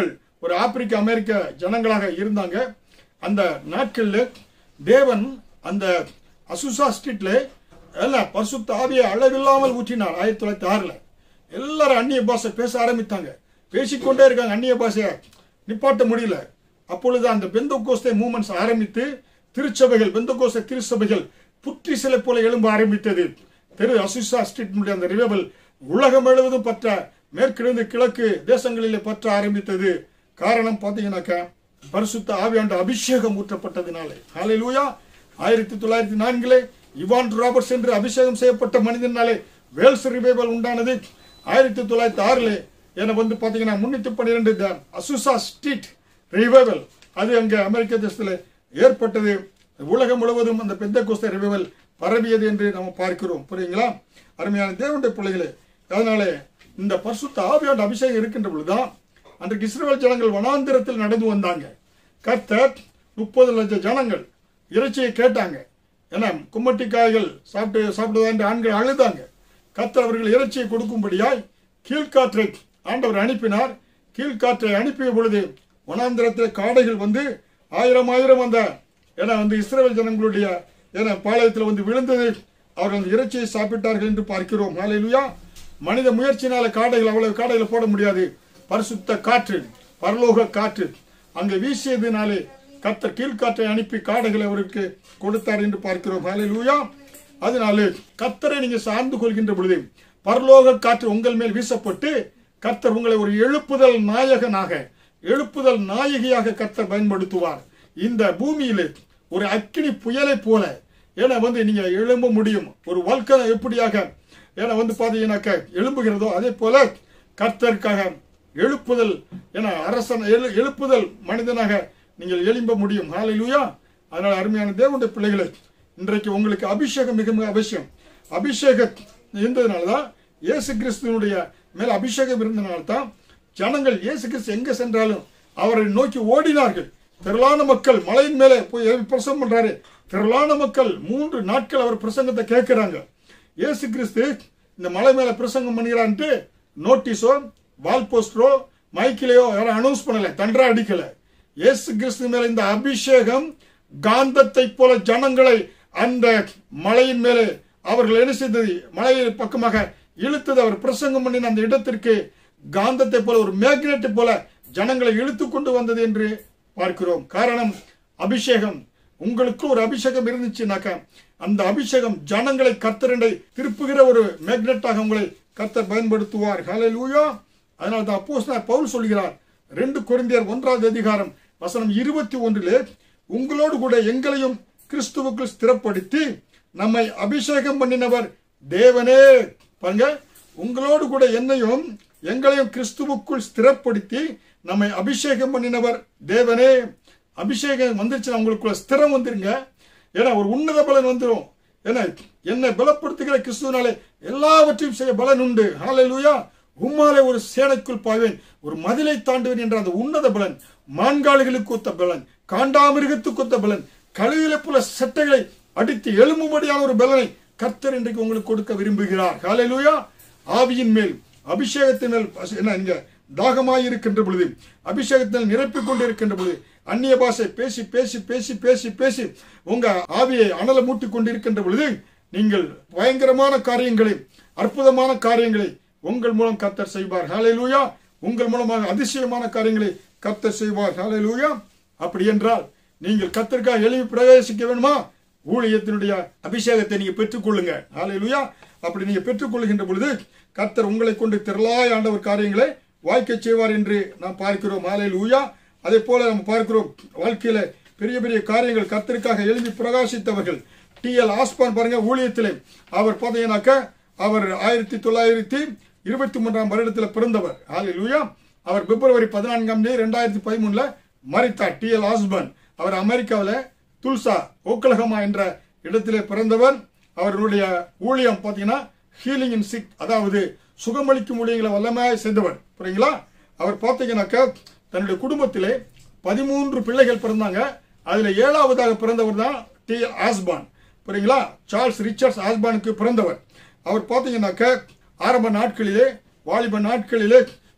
ஒரு ஆப்பிரிக்க அமெரிக்க ஜனங்களாக இருந்தாங்க அந்த நாட்களில் தேவன் அந்த அசுசா ஸ்ட்ரீட்ல எல்லாம் பரிசுத்த ஆவியை அளவில்லாமல் ஊற்றினார் ஆயிரத்தி தொள்ளாயிரத்தி ஆறுல எல்லாரும் அந்நிய பாஷை பேச ஆரம்பித்தாங்க பேசிக்கொண்டே இருக்காங்க அந்நிய பாஷையை நிப்பாட்ட முடியல அப்பொழுது அந்த பெந்தோகோஸ்தே மூமெண்ட்ஸ் ஆரம்பித்து திருச்சபைகள் பெந்தோகோஸ்தே திருச்சபைகள் புற்றி சிலை போல எழும்ப ஆரம்பித்தது திரு அசுசா ஸ்ட்ரீட் அந்த ரிவைவல் உலகம் முழுவதும் பற்ற மேற்கிலிருந்து கிழக்கு தேசங்களிலே பற்ற ஆரம்பித்தது காரணம் பார்த்தீங்கன்னாக்கா பரிசுத்த ஆவியாண்ட அபிஷேகம் ஊற்றப்பட்டதினாலே ஹalleluya ஆயிரத்தி தொள்ளாயிரத்தி நான்கிலே இவான் ராபர்ட்ஸ் என்று அபிஷேகம் செய்யப்பட்ட மனிதனாலே வேல்ஸ் ரிவைவல் உண்டானது ஆயிரத்தி தொள்ளாயிரத்தி ஆறுல என வந்து பாத்தீங்கன்னா முன்னூத்தி பன்னிரெண்டு அசுசா ஸ்ட்ரீட் ரிவைவல் அது அங்க அமெரிக்க தேசத்தில் ஏற்பட்டது உலகம் முழுவதும் அந்த பெந்த கோஸ்த ரிவைவல் பரவியது என்று நம்ம பார்க்கிறோம் புரியுங்களா அருமையான தேவனுடைய பிள்ளைகளே அதனாலே இந்த பரிசுத்த ஆவியாண்ட அபிஷேகம் இருக்கின்ற பொழுதுதான் அன்றைக்கு இஸ்ரேல் ஜனங்கள் வனாந்திரத்தில் நடந்து வந்தாங்க கர்த்தர் முப்பது லட்சம் ஜனங்கள் இறைச்சியை கேட்டாங்க ஏன்னா கும்மட்டி காய்கள் சாப்பிட்டு சாப்பிடுவதா என்று ஆண்கள் அழுதாங்க கர்த்தர் அவர்கள் இறைச்சியை கொடுக்கும்படியாய் கீழ்காற்றை ஆண்டவர் அனுப்பினார் கீழ்காற்றை அனுப்பிய பொழுது வனாந்திரத்தில் காடைகள் வந்து ஆயிரம் ஆயிரம் அந்த ஏன்னா வந்து இஸ்ரேல் ஜனங்களுடைய ஏன்னா பாளையத்தில் வந்து விழுந்தது அவர்கள் அந்த இறைச்சியை சாப்பிட்டார்கள் என்று பார்க்கிறோம் ஹalleluya மனித முயற்சினால காடைகள் அவ்வளவு காடைகளை போட முடியாது பரிசுத்த காற்று பரலோக காற்று அங்கே வீசியதினாலே கர்த்தர் கீழ்காற்றை அனுப்பி காடைகளை அவருக்கு கொடுத்தார் என்று பார்க்கிறோம் ஹalleluya அதனாலே கர்த்தரை நீங்க சார்ந்து கொள்கின்ற பொழுது பரலோக காற்று உங்கள் மேல் வீசப்பட்டு கர்த்தர் உங்களை ஒரு எழுப்புதல் நாயகனாக எழுப்புதல் நாயகியாக கர்த்தர் பயன்படுத்துவார் இந்த பூமியிலே ஒரு அக்கினி புயலை போல ஏன்னா வந்து நீங்க எழும்ப முடியும் ஒரு வல்கனம் எப்படியாக ஏன்னா வந்து பாத்தீங்கன்னாக்க எழும்புகிறதோ அதே போல கர்த்தருக்காக எழுப்புதல் என அரசன் எழு எழுப்புதல் மனிதனாக நீங்கள் எழும்ப முடியும் ஹalleluya அதனால அருமையான தேவனுடைய பிள்ளைகளே இன்றைக்கு உங்களுக்கு அபிஷேகம் மிக மிக அவசியம் அபிஷேகம் இருந்ததுனால தான் இயேசு கிறிஸ்துவனுடைய மேல அபிஷேகம் இருந்தனால தான் ஜனங்கள் இயேசு கிறிஸ்து எங்க சென்றாலும் அவரை நோக்கி ஓடினார்கள் திரளான மக்கள் மலையின் மேலே போய் பிரசங்கம் பண்றாரு திரளான மக்கள் மூன்று நாட்கள் அவர் பிரசங்கத்தை கேட்கிறாங்க இயேசு கிறிஸ்து இந்த மலை மேல பிரசங்கம் பண்ணுகிறான்ட்டு நோட்டீஸோ வால் போஸ்டரோ மைக்கிலேயோ யாரும் அனௌன்ஸ் பண்ணல தண்டரா அடிக்கல இயேசு கிறிஸ்து மேல இந்த அபிஷேகம் காந்தத்தை போல ஜனங்களை அந்த மலையின் மேலே அவர்கள் என்ன செய்தது மலையின் பக்கமாக இழுத்தது அவர் பிரசங்கம் பண்ணின அந்த இடத்திற்கு காந்தத்தை போல ஒரு மேக்னெட் போல ஜனங்களை இழுத்து கொண்டு வந்தது என்று பார்க்கிறோம் காரணம் அபிஷேகம் உங்களுக்கு ஒரு அபிஷேகம் இருந்துச்சுனாக்க அந்த அபிஷேகம் ஜனங்களை கர்த்தரண்டை திருப்புகிற ஒரு மேக்னெட்டாக உங்களை கர்த்தர் பயன்படுத்துவார் ஹalleluya அதனால தான் அப்போஸ்தலர் பவுல் சொல்கிறார் ரெண்டு கொரிந்தியர் ஒன்றாவது அதிகாரம் வசனம் இருபத்தி ஒன்றிலே உங்களோடு கூட எங்களையும் கிறிஸ்துவுக்குள் ஸ்திரப்படுத்தி நம்மை அபிஷேகம் பண்ணினவர் தேவனே பாருங்க உங்களோடு கூட என்னையும் எங்களையும் கிறிஸ்துவுக்குள் ஸ்திரப்படுத்தி நம்மை அபிஷேகம் பண்ணினவர் தேவனே அபிஷேகம் வந்துருச்சுன்னா உங்களுக்குள்ள ஸ்திரம் வந்துருங்க ஏன்னா ஒரு உன்னத பலன் வந்துடும் ஏன்னா என்னை பலப்படுத்துகிற கிறிஸ்துவனாலே எல்லாவற்றையும் செய்ய பலன் உண்டு ஹalleluya உம்மாலே ஒரு சேனைக்குள் பாய்வேன் ஒரு மதிலை தாண்டுவேன் என்ற அந்த உன்னத பலன் மான்காளிகளுக்கு ஒத்த பலன் காண்டாமிருகத்துக்கு ஒத்த பலன் கழுவிலை போல சட்டைகளை அடித்து எழும்பும்படியான ஒரு பலனை கர்த்தர் இன்றைக்கு உங்களுக்கு கொடுக்க விரும்புகிறார் ஹalleluya ஆவியின் மேல் அபிஷேகத்தின் மேல் என்ன நீங்க தாகமாய் இருக்கின்ற பொழுது அபிஷேகத்தில் நிரப்பிக் கொண்டு இருக்கின்ற பொழுது அந்நிய பாஷை பேசி பேசி பேசி பேசி பேசி உங்க ஆவியை அனல மூட்டி கொண்டிருக்கின்ற பொழுது நீங்கள் பயங்கரமான காரியங்களை அற்புதமான காரியங்களை உங்கள் மூலம் கர்த்தர் செய்வார் ஹalleluya உங்கள் மூலமாக அதிசயமான காரியங்களை கர்த்தர் செய்வார் ஹalleluya அப்படி என்றால் நீங்கள் கர்த்தருக்காக எழுதி பிரவேசிக்க வேணுமா ஊழியத்தினுடைய அபிஷேகத்தை நீங்க பெற்றுக்கொள்ளுங்க ஹalleluya அப்படி நீங்க பெற்றுக்கொள்கின்ற பொழுது கர்த்தர் உங்களை கொண்டு திரளாய் ஆண்டவர் காரியங்களை வாய்க்க செய்வார் என்று நாம் பார்க்கிறோம் ஹalleluya அதே போல நம்ம பார்க்கிறோம் வாழ்க்கையில பெரிய பெரிய காரியங்கள் கர்த்தருக்காக எழுதி பிரகாசித்தவர்கள் டி எல் ஆஸ்பான் பாருங்க ஊழியத்திலே அவர் பார்த்தீங்கன்னாக்க அவர் ஆயிரத்தி தொள்ளாயிரத்தி இருபத்தி மூன்றாம் வருடத்தில் பிறந்தவர் ஹalleluya அவர் பிப்ரவரி பதினான்காம் தேதி ரெண்டாயிரத்தி பதிமூணுல மரித்தார் டி எல் ஆஸ்பான் அவர் அமெரிக்காவில் துல்சா ஓக்கலகமா என்ற இடத்திலே பிறந்தவர் அவர்களுடைய ஊழியம் பார்த்தீங்கன்னா ஹீலிங் இன் சிக் அதாவது சுகமளிக்கும் ஊழியங்களை வல்லமையாக செய்தவர் புரியுங்களா அவர் பார்த்தீங்கன்னாக்க தன்னுடைய குடும்பத்திலே பதிமூன்று பிள்ளைகள் பிறந்தாங்க அதுல ஏழாவதாக பிறந்தவர் தான் டி ஆஸ்பான் புரியுங்களா சார்ல்ஸ் ரிச்சர்ட்ஸ் ஆஸ்பானுக்கு பிறந்தவர் அவர் பார்த்தீங்கன்னாக்க ஆரம்ப நாட்களிலே வாலிப நாட்களிலே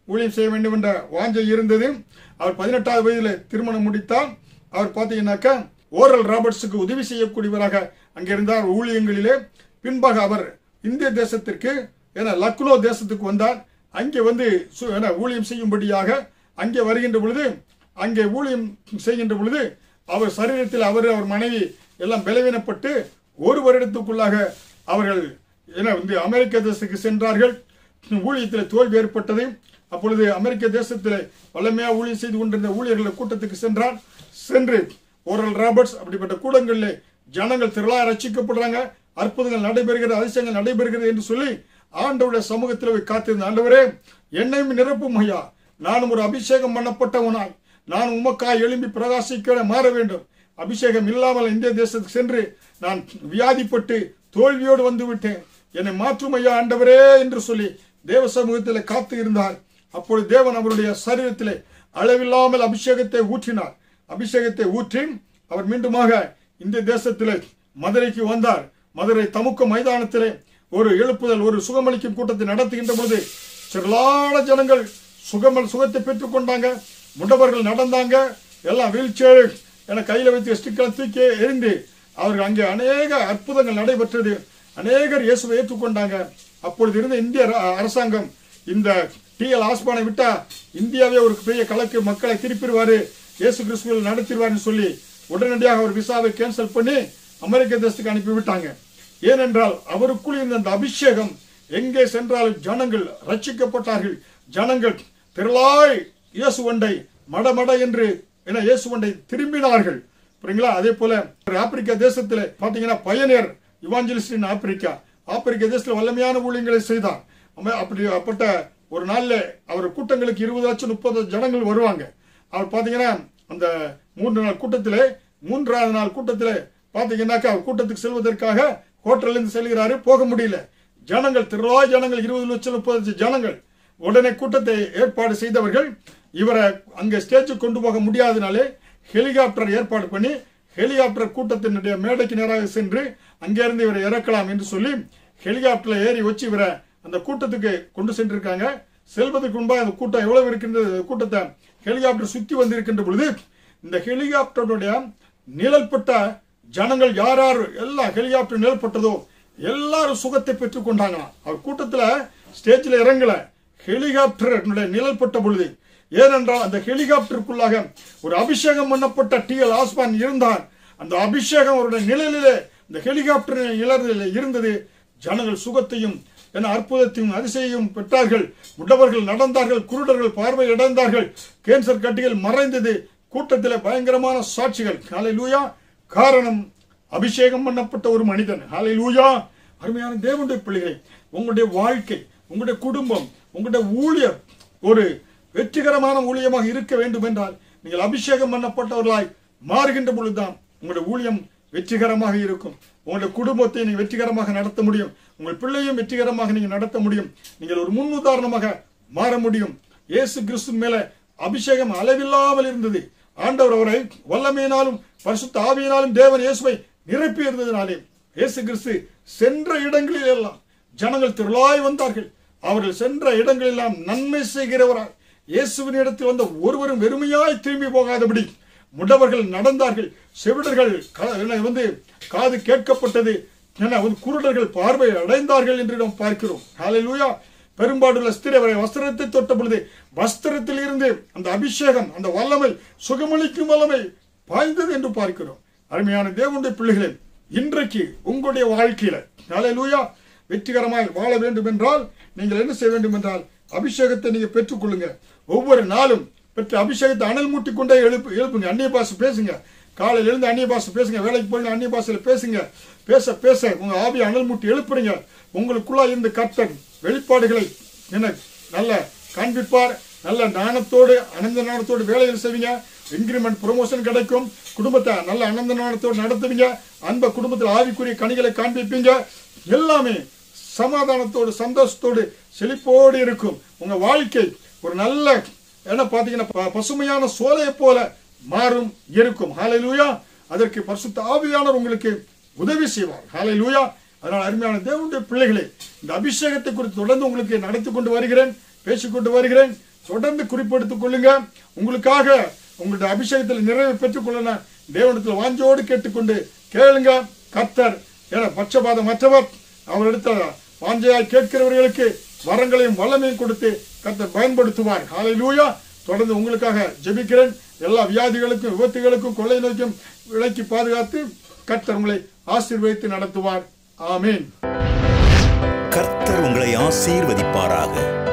ஊழியம் செய்ய வேண்டும் என்ற வாஞ்சை இருந்தது அவர் பதினெட்டாவது வயதில் திருமணம் முடித்தார் அவர் பார்த்தீங்கன்னாக்கா ஓரல் ராபர்ட்ஸுக்கு உதவி செய்யக்கூடியவராக அங்கே இருந்தார் ஊழியங்களிலே பின்பாக அவர் இந்திய தேசத்திற்கு என லக்னோ தேசத்துக்கு வந்தார் அங்கே வந்து சு- என ஊழியம் செய்யும்படியாக அங்கே வருகின்ற பொழுது அங்கே ஊழியம் செய்கின்ற பொழுது அவர் சரீரத்தில் அவர் அவர் மனைவி எல்லாம் பலவீனப்பட்டு ஒரு வருடத்துக்குள்ளாக அவர்கள் என வந்து அமெரிக்க தேசத்துக்கு சென்றார்கள் ஊழியத்தில் தோல்வி ஏற்பட்டது அப்பொழுது அமெரிக்க தேசத்தில் வல்லமையா ஊழியம் செய்து கொண்டிருந்த ஊழியர்கள் கூட்டத்துக்கு சென்றார் சென்று ஓரல் ராபர்ட்ஸ் அப்படிப்பட்ட கூடங்களில் ஜனங்கள் திரளா ரட்சிக்கப்படுறாங்க அற்புதங்கள் நடைபெறுகிறது அதிசயங்கள் நடைபெறுகிறது என்று சொல்லி ஆண்டவருடைய சமூகத்தில் போய் காத்திருந்த ஆண்டவரே என்னையும் நிரப்பும் ஐயா நானும் ஒரு அபிஷேகம் பண்ணப்பட்டவனாய் நான் உமக்காய் எழும்பி பிரகாசிக்க மாற வேண்டும் அபிஷேகம் இல்லாமல் இந்திய தேசத்துக்கு சென்று நான் வியாதிப்பட்டு தோல்வியோடு வந்து விட்டேன் என்னை மாற்றும் ஐயா ஆண்டவரே என்று சொல்லி தேவ சமூகத்தில் காத்து இருந்தார் அப்பொழுது தேவன் அவருடைய சரீரத்திலே அளவில்லாமல் அபிஷேகத்தை ஊற்றினார் அபிஷேகத்தை ஊற்றி அவர் மீண்டுமாக இந்த தேசத்திலே மதுரைக்கு வந்தார் மதுரை தமுக்க மைதானத்திலே ஒரு எழுப்புதல் ஒரு சுகமளிக்கும் கூட்டத்தை நடத்துகின்ற பொழுது சிறலான ஜனங்கள் சுகமல் சுகத்தை பெற்றுக் கொண்டாங்க முடவர்கள் நடந்தாங்க எல்லாம் வீல் சேர் என கையில் வைத்து ஸ்டிக்கெல்லாம் தூக்கி எறிந்து அவர்கள் அங்கே அநேக அற்புதங்கள் நடைபெற்றது அநேகர் இயேசுவை ஏற்றுக்கொண்டாங்க அப்பொழுது இருந்த இந்திய அர- அரசாங்கம் இந்த டிஎல் ஆஸ்பானை விட்டா இந்தியாவே ஒரு பெரிய கலக்கு மக்களை திருப்பிடுவாரு இயேசு கிறிஸ்துவில் நடத்திடுவார்னு சொல்லி உடனடியாக அவர் விசாவை கேன்சல் பண்ணி அமெரிக்க தேசத்துக்கு அனுப்பி விட்டாங்க ஏனென்றால் அவருக்குள் இருந்த அந்த அபிஷேகம் எங்கே சென்றாலும் ஜனங்கள் ரட்சிக்கப்பட்டார்கள் ஜனங்கள் திரளாய் இயேசு ஒண்டை மடமட என்று என இயேசு ஒண்டை திரும்பினார்கள் புரியுங்களா அதே போல ஒரு ஆப்பிரிக்கா தேசத்துல பாத்தீங்கன்னா பயனியர் இவாஞ்சலிஸ்ட் இன் ஆப்பிரிக்கா ஆப்பிரிக்க தேசத்துல வல்லமையான ஊழியங்களை செய்தார் அம- அப்படி அப்பட்ட ஒரு நாள்ல அவர் கூட்டங்களுக்கு இருபது லட்சம் முப்பது ஜனங்கள் வருவாங்க அவர் பாத்தீங்கன்னா அந்த மூன்று நாள் கூட்டத்திலே மூன்றாவது நாள் கூட்டத்திலே பாத்தீங்கன்னாக்கா அவர் கூட்டத்துக்கு செல்வதற்காக ஹோட்டல்ல இருந்து செல்கிறாரு போக முடியல ஜனங்கள் திரளாய் ஜனங்கள் இருபது லட்சம் முப்பது லட்சம் ஜனங்கள் உடனே கூட்டத்தை ஏற்பாடு செய்தவர்கள் இவரை அங்க ஸ்டேஜுக்கு கொண்டு போக முடியாதனாலே ஹெலிகாப்டர் ஏற்பாடு பண்ணி ஹெலிகாப்டர் கூட்டத்தினுடைய மேடைக்கு நேராக சென்று அங்கிருந்து இவரை இறக்கலாம் என்று சொல்லி ஹெலிகாப்டர்ல ஏறி வச்சு இவரை அந்த கூட்டத்துக்கு கொண்டு சென்றிருக்காங்க செல்வதற்கு முன்பாக அந்த கூட்டம் எவ்வளவு இருக்கின்றது கூட்டத்தை ஹெலிகாப்டர் சுத்தி வந்திருக்கின்ற பொழுது இந்த ஹெலிகாப்டருடைய நிழல்பட்ட ஜனங்கள் யார் யார் எல்லாம் ஹெலிகாப்டர் நிழல்பட்டதோ எல்லாரும் சுகத்தை பெற்றுக் கொண்டாங்களாம் அவர் கூட்டத்துல ஸ்டேஜ்ல இறங்கல ஹெலிகாப்டர் நிழல் பட்ட பொழுது ஏனென்றால் அந்த ஹெலிகாப்டருக்குள்ளாக ஒரு அபிஷேகம் பண்ணப்பட்ட டி எல் ஆஸ்மான் இருந்தார் அந்த அபிஷேகம் அவருடைய நிழலிலே இந்த ஹெலிகாப்டர் நிழலில் இருந்தது ஜனங்கள் சுகத்தையும் என அற்புதத்தையும் அதிசயையும் பெற்றார்கள் முடவர்கள் நடந்தார்கள் குருடர்கள் பார்வை இழந்தார்கள் கேன்சர் கட்டிகள் மறைந்தது கூட்டத்தில் பயங்கரமான சாட்சிகள் ஹalleluya காரணம் அபிஷேகம் பண்ணப்பட்ட ஒரு மனிதன் ஹalleluya அருமையான தேவனுடைய பிள்ளைகளை உங்களுடைய வாழ்க்கை உங்களுடைய குடும்பம் உங்களுடைய ஊழியர் ஒரு வெற்றிகரமான ஊழியமாக இருக்க வேண்டும் என்றால் நீங்கள் அபிஷேகம் பண்ணப்பட்டவர்களாய் மாறுகின்ற பொழுதுதான் உங்களுடைய ஊழியம் வெற்றிகரமாக இருக்கும் உங்களுடைய குடும்பத்தை நீங்கள் வெற்றிகரமாக நடத்த முடியும் உங்கள் பிள்ளையும் வெற்றிகரமாக நீங்கள் நடத்த முடியும் நீங்கள் ஒரு முன் உதாரணமாக மாற முடியும் இயேசு கிறிஸ்து மேல அபிஷேகம் அளவில்லாமல் இருந்தது ஆண்டவர் அவரை வல்லமையினாலும் பரிசுத்த ஆவியினாலும் தேவன் இயேசுவை நிரப்பி இருந்ததினாலே இயேசு கிறிஸ்து சென்ற இடங்களில் எல்லாம் ஜனங்கள் திரளாய் வந்தார்கள் அவர்கள் சென்ற இடங்களெல்லாம் நன்மை செய்கிறவராய் இயேசுவின் இடத்தில் வந்த ஒருவரும் வெறுமையாய் திரும்பி போகாதபடி முடவர்கள் நடந்தார்கள் செவிடர்கள் க- என்ன வந்து காது கேட்கப்பட்டது என வந்து குருடர்கள் பார்வை அடைந்தார்கள் என்று நாம் பார்க்கிறோம் ஹalleluya பெரும்பாடுள்ள ஸ்திரீ அவரை வஸ்திரத்தை தொட்ட பொழுது வஸ்திரத்தில் இருந்து அந்த அபிஷேகம் அந்த வல்லமை சுகமளிக்கும் வல்லமை பாய்ந்தது என்று பார்க்கிறோம் அருமையான தேவனுடைய பிள்ளைகளே இன்றைக்கு உங்களுடைய வாழ்க்கையில ஹalleluya வெற்றிகரமாய் வாழ வேண்டும் என்றால் நீங்கள் என்ன செய்ய வேண்டும் என்றால் அபிஷேகத்தை நீங்க பெற்றுக்கொள்ளுங்க ஒவ்வொரு நாளும் பெற்ற அபிஷேகத்தை அனல் மூட்டிக் கொண்டே எழுப்பு எழுப்புங்க அந்நிய பாஷை பேசுங்க காலையில இருந்து அந்நிய பாஷை பேசுங்க வேலைக்கு போய் அந்நிய பாஷையில பேசுங்க பேச பேச உங்க ஆவி அனல் மூட்டி எழுப்புறீங்க உங்களுக்குள்ளா இருந்து கர்த்தர் வெளிப்பாடுகளை என்ன நல்ல காண்பிப்பார் நல்ல நாணத்தோடு அனந்த நாணத்தோடு வேலைகள் செய்வீங்க இன்கிரிமெண்ட் ப்ரொமோஷன் கிடைக்கும் குடும்பத்தை நல்ல அனந்த நாணத்தோடு நடத்துவீங்க அன்ப குடும்பத்தில் ஆவிக்குரிய கனிகளை காண்பிப்பீங்க எல்லாமே சமாதானத்தோடு சந்தோஷத்தோடு செழிப்போடு இருக்கும் உங்க வாழ்க்கை ஒரு நல்ல என்ன பாத்தீங்கன்னா ப- பசுமையான சோலையை போல மாறும் இருக்கும் ஹalleluya அதற்கு பரிசுத்த ஆவியானவர் உங்களுக்கு உதவி செய்வார் ஹalleluya அதனால் அருமையான தேவனுடைய பிள்ளைகளே இந்த அபிஷேகத்தை குறித்து தொடர்ந்து உங்களுக்கு நடத்தி கொண்டு வருகிறேன் பேசிக்கொண்டு வருகிறேன் தொடர்ந்து குறிப்பெடுத்துக் கொள்ளுங்க உங்களுக்காக உங்களுடைய அபிஷேகத்தில் நிறைவு பெற்றுக் கொள்ள தேவனத்தில் வாஞ்சோடு கேட்டுக்கொண்டு கேளுங்க கர்த்தர் என பட்சபாதம் மற்றவர் அவரிடத்தில் வாஞ்சையாய் கேட்கிறவர்களுக்கு வரங்களையும் வல்லமையும் கொடுத்து கர்த்தர் பயன்படுத்துவார் ஹalleluya தொடர்ந்து உங்களுக்காக ஜெபிக்கிறேன் எல்லா வியாதிகளுக்கும் விபத்துகளுக்கும் கொள்ளை நோய்க்கும் விலக்கி பாதுகாத்து கர்த்தர் உங்களை ஆசீர்வதித்து நடத்துவார் ஆமீன்
கர்த்தர் உங்களை ஆசீர்வதிப்பாராக